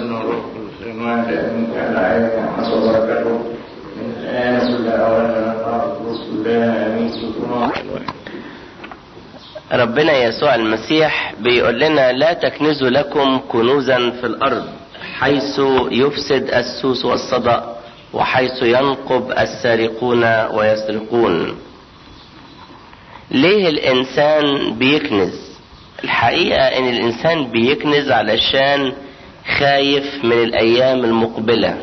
والابن والروح القدس الواحد من كان علينا حسب بركته من الآن كل أولا نقرأ كلها آمين سلطان ربنا يسوع المسيح بيقول لنا لا تكنزوا لكم كنوزا في الارض حيث يفسد السوس والصدأ وحيث ينقب السارقون ويسرقون ليه الانسان بيكنز الحقيقة ان الانسان بيكنز علشان خايف من الايام المقبلة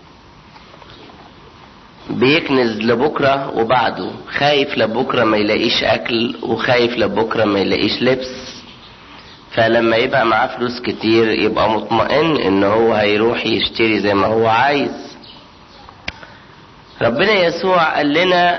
بيكنز لبكرة وبعده خايف لبكرة ما يلاقيش اكل وخايف لبكرة ما يلاقيش لبس فلما يبقى معاه فلوس كتير يبقى مطمئن ان هو هيروح يشتري زي ما هو عايز ربنا يسوع قال لنا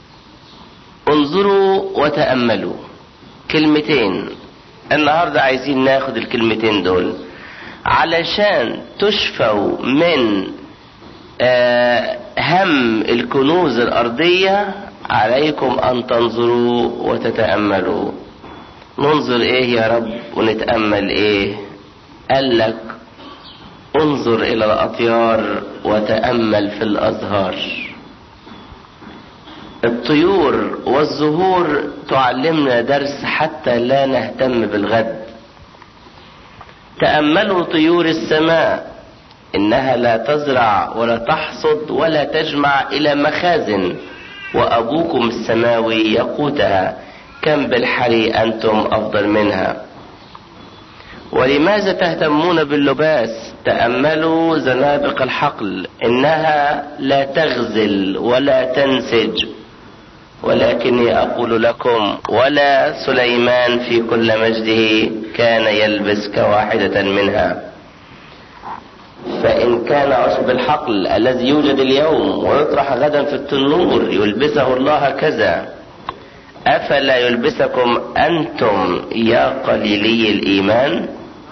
انظروا وتأملوا كلمتين النهاردة عايزين ناخد الكلمتين دول علشان تشفوا من آه هم الكنوز الأرضية عليكم أن تنظروا وتتأملوا ننظر إيه يا رب ونتأمل إيه قال لك انظر إلى الأطيار وتأمل في الأزهار الطيور والزهور تعلمنا درس حتى لا نهتم بالغد تأملوا طيور السماء إنها لا تزرع ولا تحصد ولا تجمع إلى مخازن وأبوكم السماوي يقوتها كم بالحري أنتم أفضل منها ولماذا تهتمون باللباس تأملوا زنابق الحقل إنها لا تغزل ولا تنسج ولكني أقول لكم ولا سليمان في كل مجده كان يلبس كواحدة منها فإن كان عشب الحقل الذي يوجد اليوم ويطرح غدا في التنور يلبسه الله كذا أفلا يلبسكم أنتم يا قليلي الإيمان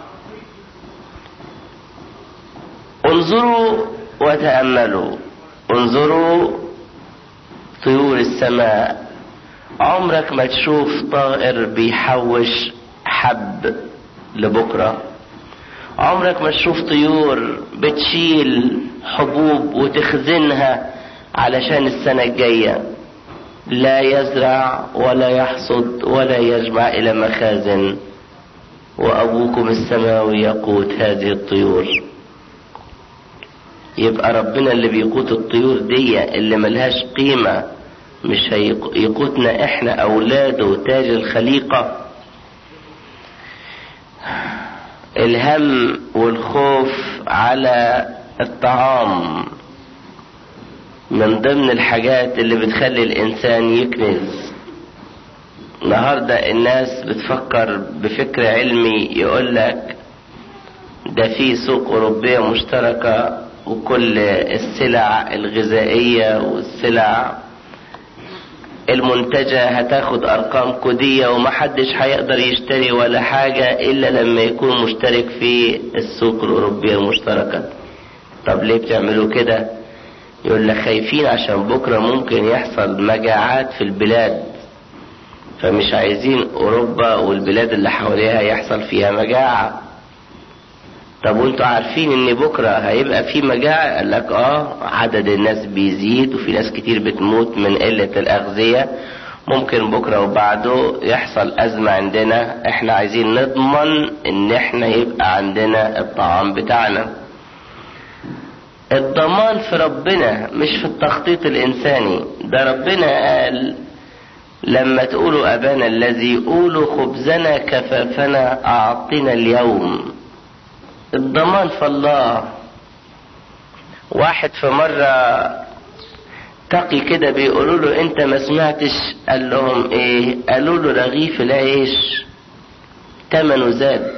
انظروا وتأملوا انظروا طيور السماء عمرك ما تشوف طائر بيحوش حب لبكرة عمرك ما تشوف طيور بتشيل حبوب وتخزنها علشان السنة الجاية لا يزرع ولا يحصد ولا يجمع إلى مخازن وأبوكم السماوي يقوت هذه الطيور يبقى ربنا اللي بيقوت الطيور دي اللي ملهاش قيمة مش هيقوتنا احنا اولاده تاج الخليقة الهم والخوف على الطعام من ضمن الحاجات اللي بتخلي الانسان يكنز النهاردة الناس بتفكر بفكر علمي يقولك ده في سوق اوروبية مشتركة وكل السلع الغذائية والسلع المنتجة هتاخد ارقام كودية ومحدش هيقدر يشتري ولا حاجة الا لما يكون مشترك في السوق الاوروبية المشتركة طب ليه بتعملوا كده يقول لك خايفين عشان بكرة ممكن يحصل مجاعات في البلاد فمش عايزين اوروبا والبلاد اللي حواليها يحصل فيها مجاعة طب وانتوا عارفين ان بكرة هيبقى في مجاعة قال لك اه عدد الناس بيزيد وفي ناس كتير بتموت من قلة الاغذية ممكن بكرة وبعده يحصل ازمة عندنا احنا عايزين نضمن ان احنا يبقى عندنا الطعام بتاعنا الضمان في ربنا مش في التخطيط الانساني ده ربنا قال لما تقولوا ابانا الذي قولوا خبزنا كفافنا اعطنا اليوم الضمان في الله واحد في مرة تقي كده بيقولوا له انت ما سمعتش قال لهم ايه قالوا له رغيف العيش تمنه زاد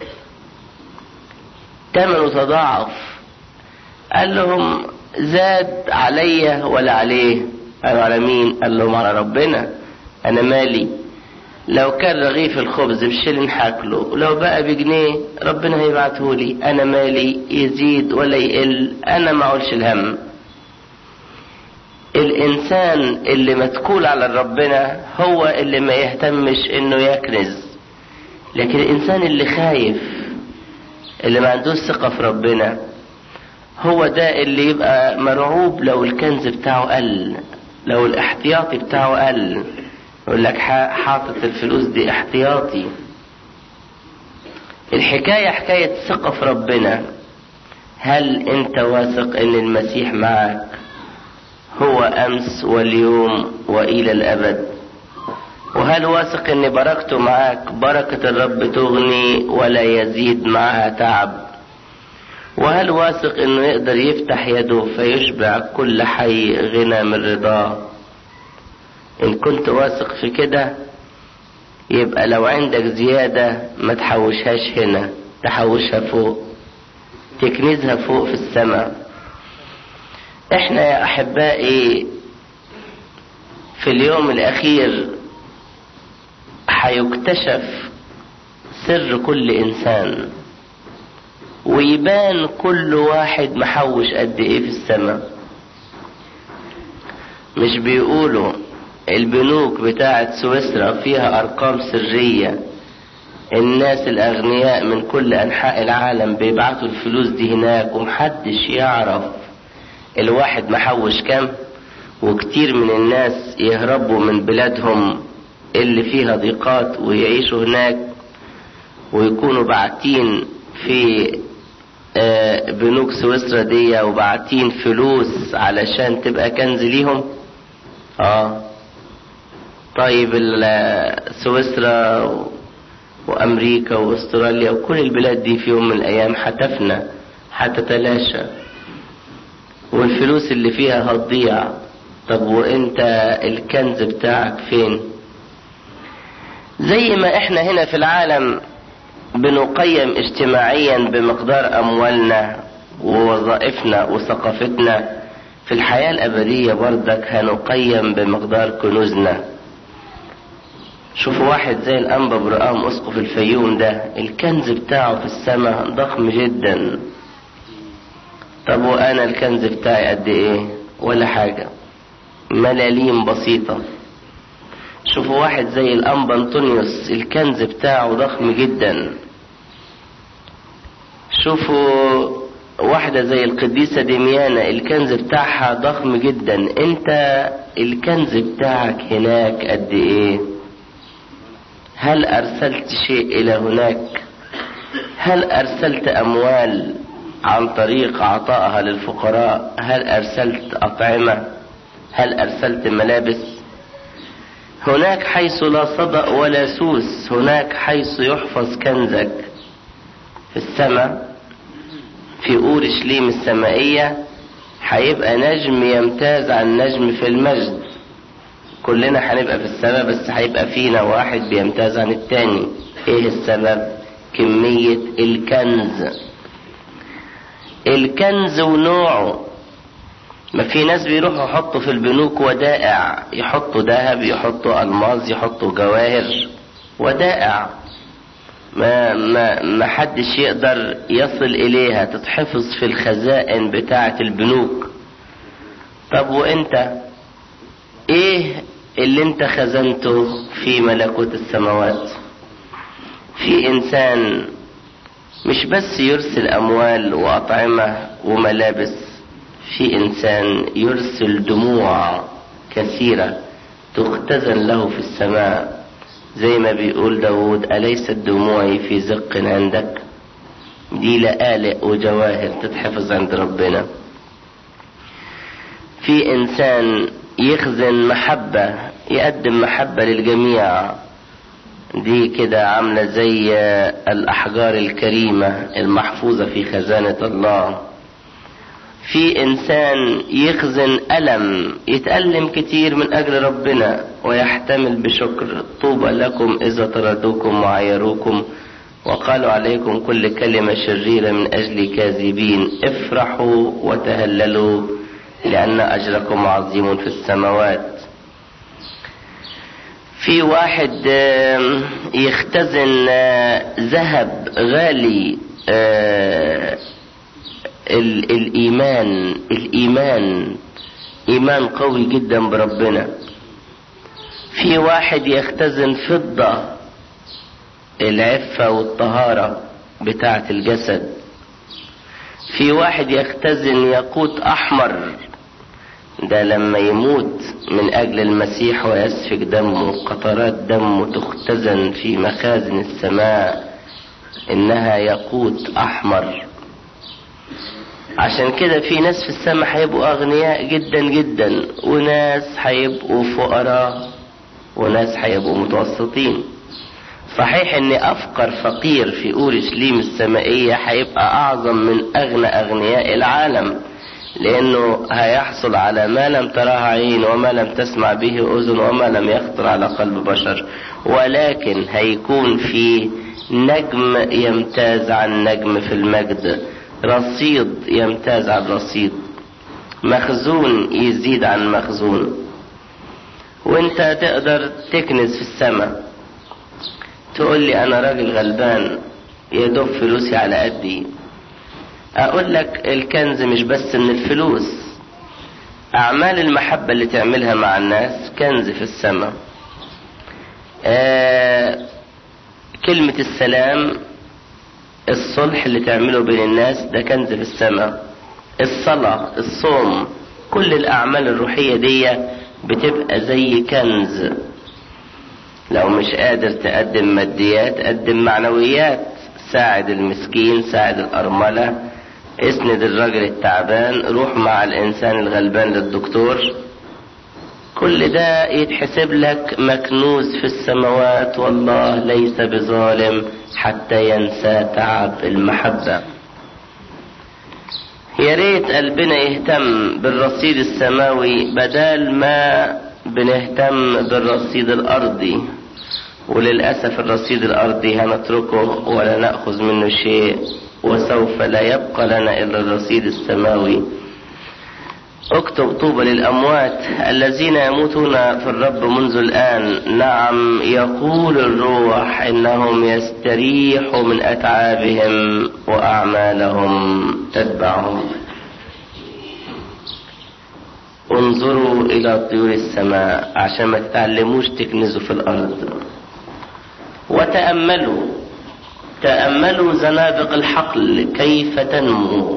تمنه تضاعف قال لهم زاد عليا ولا عليه قالوا على مين قال لهم على ربنا انا مالي لو كان رغيف الخبز بشيلن حاكله ولو بقى بجنيه ربنا هيبعته لي انا مالي يزيد ولا يقل انا ما اقولش الهم الانسان اللي متكول على ربنا هو اللي ما يهتمش انه يكنز لكن الانسان اللي خايف اللي ما عندوش ثقة في ربنا هو ده اللي يبقى مرعوب لو الكنز بتاعه قل لو الاحتياطي بتاعه قل يقول لك حاطط الفلوس دي احتياطي الحكاية حكاية ثقة في ربنا هل انت واثق ان المسيح معك هو امس واليوم والى الابد وهل واثق ان بركته معاك بركة الرب تغني ولا يزيد معها تعب وهل واثق انه يقدر يفتح يده فيشبع كل حي غنى من رضاه ان كنت واثق في كده يبقى لو عندك زيادة ما تحوشهاش هنا تحوشها فوق تكنزها فوق في السماء احنا يا احبائي في اليوم الاخير هيكتشف سر كل انسان ويبان كل واحد محوش قد ايه في السماء مش بيقولوا البنوك بتاعت سويسرا فيها ارقام سرية الناس الاغنياء من كل انحاء العالم بيبعتوا الفلوس دي هناك ومحدش يعرف الواحد محوش كام وكتير من الناس يهربوا من بلادهم اللي فيها ضيقات ويعيشوا هناك ويكونوا باعتين في بنوك سويسرا دي وبعتين فلوس علشان تبقى كنز ليهم اه طيب سويسرا وامريكا واستراليا وكل البلاد دي في يوم من الايام هتفنى هتتلاشى والفلوس اللي فيها هتضيع طب وانت الكنز بتاعك فين زي ما احنا هنا في العالم بنقيم اجتماعيا بمقدار اموالنا ووظائفنا وثقافتنا في الحياة الابدية بردك هنقيم بمقدار كنوزنا شوفوا واحد زي الانبا برقام اسقف الفيوم ده الكنز بتاعه في السماء ضخم جدا طب وانا الكنز بتاعي قد ايه ولا حاجة ملاليم بسيطة شوفوا واحد زي الانبا انطونيوس الكنز بتاعه ضخم جدا شوفوا واحدة زي القديسة ديميانا الكنز بتاعها ضخم جدا انت الكنز بتاعك هناك قد ايه هل ارسلت شيء الى هناك هل ارسلت اموال عن طريق عطائها للفقراء هل ارسلت اطعمة هل ارسلت ملابس هناك حيث لا صدأ ولا سوس هناك حيث يحفظ كنزك في السماء في أورشليم السمائية هيبقى نجم يمتاز عن نجم في المجد كلنا هنبقى في السماء بس هيبقى فينا واحد بيمتاز عن التاني ايه السبب كمية الكنز الكنز ونوعه ما في ناس بيروحوا يحطوا في البنوك ودائع يحطوا ذهب يحطوا الماظ يحطوا جواهر ودائع ما ما ما حدش يقدر يصل اليها تتحفظ في الخزائن بتاعة البنوك طب وانت ايه اللي انت خزنته في ملكوت السماوات في انسان مش بس يرسل اموال واطعمة وملابس في انسان يرسل دموع كثيرة تختزن له في السماء زي ما بيقول داود أليست دموعي في زق عندك دي لآلئ وجواهر تتحفظ عند ربنا في إنسان يخزن محبة يقدم محبة للجميع دي كده عاملة زي الأحجار الكريمة المحفوظة في خزانة الله في انسان يخزن الم يتألم كتير من اجل ربنا ويحتمل بشكر طوبى لكم اذا طردوكم وعيروكم وقالوا عليكم كل كلمة شريرة من اجل كاذبين افرحوا وتهللوا لان اجركم عظيم في السماوات في واحد يختزن ذهب غالي الإيمان الإيمان إيمان قوي جدا بربنا في واحد يختزن فضة العفة والطهارة بتاعة الجسد في واحد يختزن ياقوت احمر ده لما يموت من اجل المسيح ويسفك دمه قطرات دمه تختزن في مخازن السماء انها ياقوت احمر عشان كده في ناس في السماء هيبقوا اغنياء جدا جدا وناس هيبقوا فقراء وناس هيبقوا متوسطين صحيح ان افقر فقير في اورشليم السمائية هيبقى اعظم من اغنى اغنياء العالم لانه هيحصل على ما لم تراه عين وما لم تسمع به اذن وما لم يخطر على قلب بشر ولكن هيكون في نجم يمتاز عن نجم في المجد رصيد يمتاز عن رصيد مخزون يزيد عن مخزون وانت تقدر تكنز في السماء تقول لي انا راجل غلبان يا دوب فلوسي على قدي اقول لك الكنز مش بس من الفلوس اعمال المحبة اللي تعملها مع الناس كنز في السماء آه كلمة السلام الصلح اللي تعمله بين الناس ده كنز في السماء الصلاة الصوم كل الاعمال الروحية دي بتبقى زي كنز لو مش قادر تقدم ماديات قدم معنويات ساعد المسكين ساعد الأرملة اسند الراجل التعبان روح مع الإنسان الغلبان للدكتور كل ده يتحسب لك مكنوز في السماوات والله ليس بظالم حتى ينسى تعب المحبة يا ريت قلبنا يهتم بالرصيد السماوي بدل ما بنهتم بالرصيد الأرضي وللأسف الرصيد الأرضي هنتركه ولا نأخذ منه شيء وسوف لا يبقى لنا إلا الرصيد السماوي اكتب طوبى للأموات الذين يموتون في الرب منذ الآن نعم يقول الروح إنهم يستريحوا من أتعابهم وأعمالهم تتبعهم انظروا إلى طيور السماء عشان ما تتعلموش تكنزوا في الأرض وتأملوا تأملوا زنابق الحقل كيف تنمو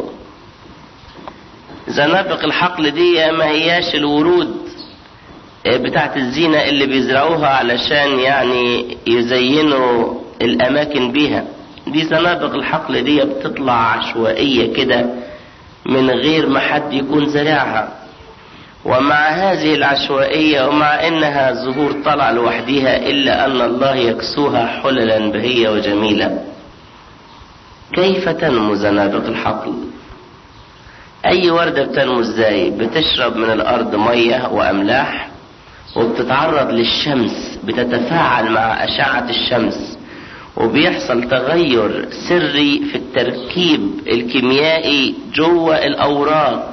زنابق الحقل دي ما هياش الورود بتاعت الزينة اللي بيزرعوها علشان يعني يزينوا الأماكن بيها دي زنابق الحقل دي بتطلع عشوائية كده من غير ما حد يكون زرعها ومع هذه العشوائية ومع انها زهور طلع لوحدها الا ان الله يكسوها حللا بهية وجميلة كيف تنمو زنابق الحقل اي وردة بتنمو ازاي بتشرب من الارض مية واملاح وبتتعرض للشمس بتتفاعل مع اشعة الشمس وبيحصل تغير سري في التركيب الكيميائي جوه الاوراق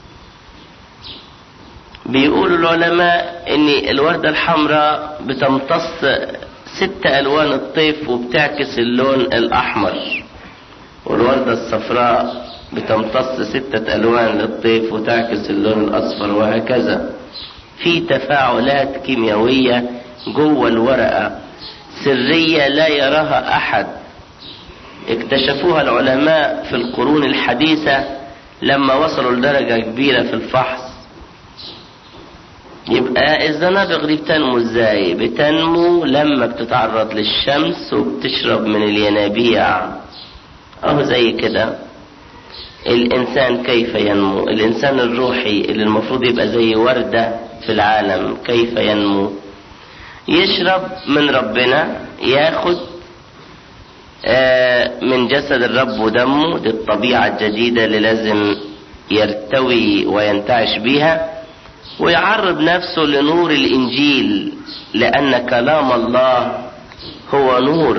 بيقولوا العلماء ان الوردة الحمراء بتمتص ست الوان الطيف وبتعكس اللون الاحمر والوردة الصفراء بتمتص ستة الوان للطيف وتعكس اللون الاصفر وهكذا في تفاعلات كيميائية جوه الورقة سرية لا يراها احد اكتشفوها العلماء في القرون الحديثة لما وصلوا لدرجة كبيرة في الفحص يبقى الزنابق دي بتنمو ازاي بتنمو لما بتتعرض للشمس وبتشرب من الينابيع اهو زي كده الانسان كيف ينمو الانسان الروحي اللي المفروض يبقى زي وردة في العالم كيف ينمو يشرب من ربنا ياخد من جسد الرب ودمه دي الطبيعة الجديدة اللي لازم يرتوي وينتعش بيها ويعرض نفسه لنور الانجيل لان كلام الله هو نور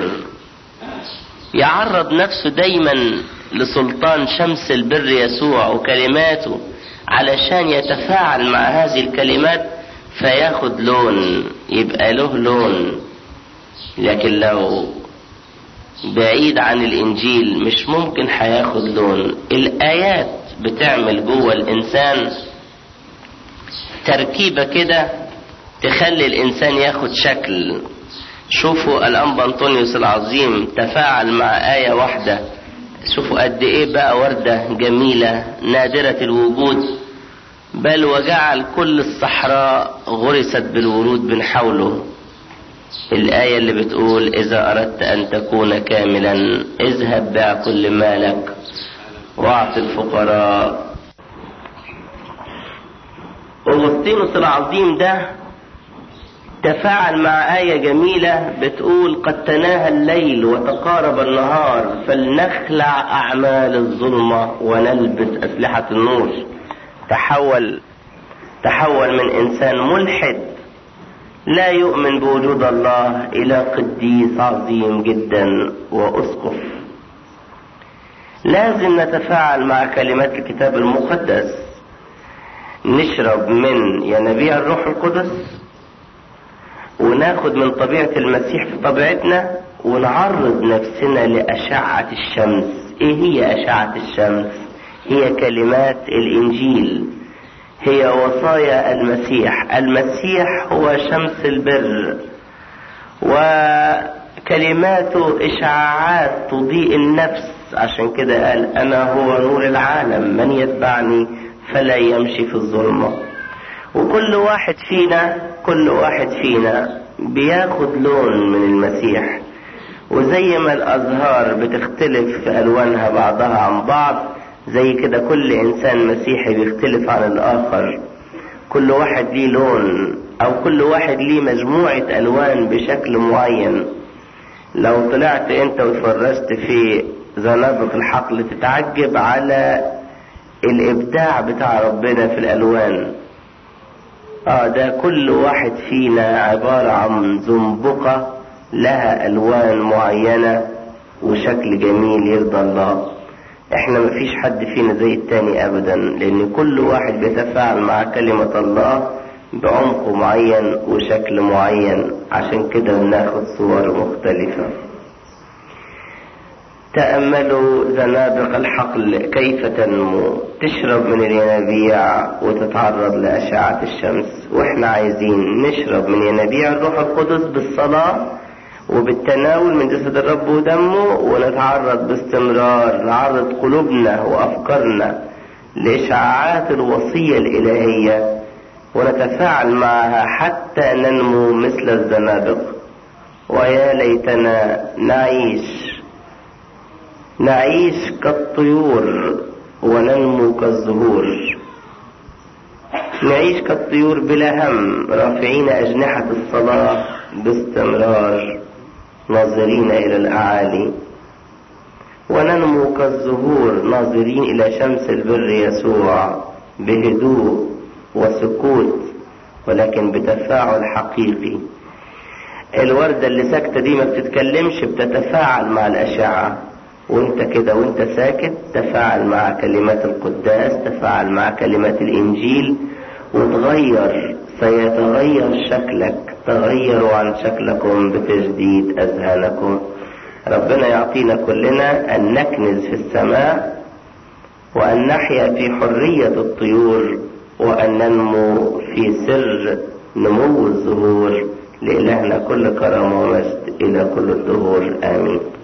يعرض نفسه دايما لسلطان شمس البر يسوع وكلماته علشان يتفاعل مع هذه الكلمات فياخد لون يبقى له لون لكن لو بعيد عن الانجيل مش ممكن هياخد لون الايات بتعمل جوه الانسان تركيبة كده تخلي الإنسان ياخد شكل شوفوا الأنبا أنطونيوس العظيم تفاعل مع آية واحدة شوفوا قد إيه بقى وردة جميلة نادرة الوجود بل وجعل كل الصحراء غرست بالورود من حوله الآية اللي بتقول إذا أردت أن تكون كاملا اذهب بيع كل مالك واعط الفقراء أغسطينوس العظيم ده تفاعل مع آية جميلة بتقول قد تناهى الليل وتقارب النهار فلنخلع أعمال الظلمة ونلبس أسلحة النور تحول تحول من إنسان ملحد لا يؤمن بوجود الله إلى قديس عظيم جدا وأسقف لازم نتفاعل مع كلمات الكتاب المقدس نشرب من ينابيع الروح القدس وناخد من طبيعة المسيح في طبيعتنا ونعرض نفسنا لأشعة الشمس ايه هي أشعة الشمس هي كلمات الإنجيل هي وصايا المسيح المسيح هو شمس البر وكلماته إشعاعات تضيء النفس عشان كده قال أنا هو نور العالم من يتبعني فلا يمشي في الظلمة وكل واحد فينا كل واحد فينا بياخد لون من المسيح وزي ما الأزهار بتختلف في ألوانها بعضها عن بعض زي كده كل إنسان مسيحي بيختلف عن الآخر كل واحد ليه لون أو كل واحد ليه مجموعة ألوان بشكل معين لو طلعت أنت وتفرجت في زنابق الحقل تتعجب على الإبداع بتاع ربنا في الألوان اه ده كل واحد فينا عبارة عن زنبقة لها ألوان معينة وشكل جميل يرضى الله احنا مفيش حد فينا زي التاني ابدا لان كل واحد بيتفاعل مع كلمة الله بعمق معين وشكل معين عشان كده بناخد صور مختلفة تأملوا زنابق الحقل كيف تنمو تشرب من الينابيع وتتعرض لأشعة الشمس واحنا عايزين نشرب من ينابيع الروح القدس بالصلاة وبالتناول من جسد الرب ودمه ونتعرض باستمرار نعرض قلوبنا وأفكارنا لإشعاعات الوصية الإلهية ونتفاعل معها حتى ننمو مثل الزنابق ويا ليتنا نعيش نعيش كالطيور وننمو كالزهور نعيش كالطيور بلا هم رافعين أجنحة الصلاة باستمرار ناظرين إلى الأعالي وننمو كالزهور ناظرين إلى شمس البر يسوع بهدوء وسكوت ولكن بتفاعل حقيقي الوردة اللي ساكتة دي ما بتتكلمش بتتفاعل مع الأشعة وانت كده وانت ساكت تفاعل مع كلمات القداس تفاعل مع كلمات الإنجيل وتغير سيتغير شكلك تغيروا عن شكلكم بتجديد أذهانكم ربنا يعطينا كلنا أن نكنز في السماء وأن نحيا في حرية الطيور وأن ننمو في سر نمو الزهور لإلهنا كل كرم ومجد إلى كل الدهور آمين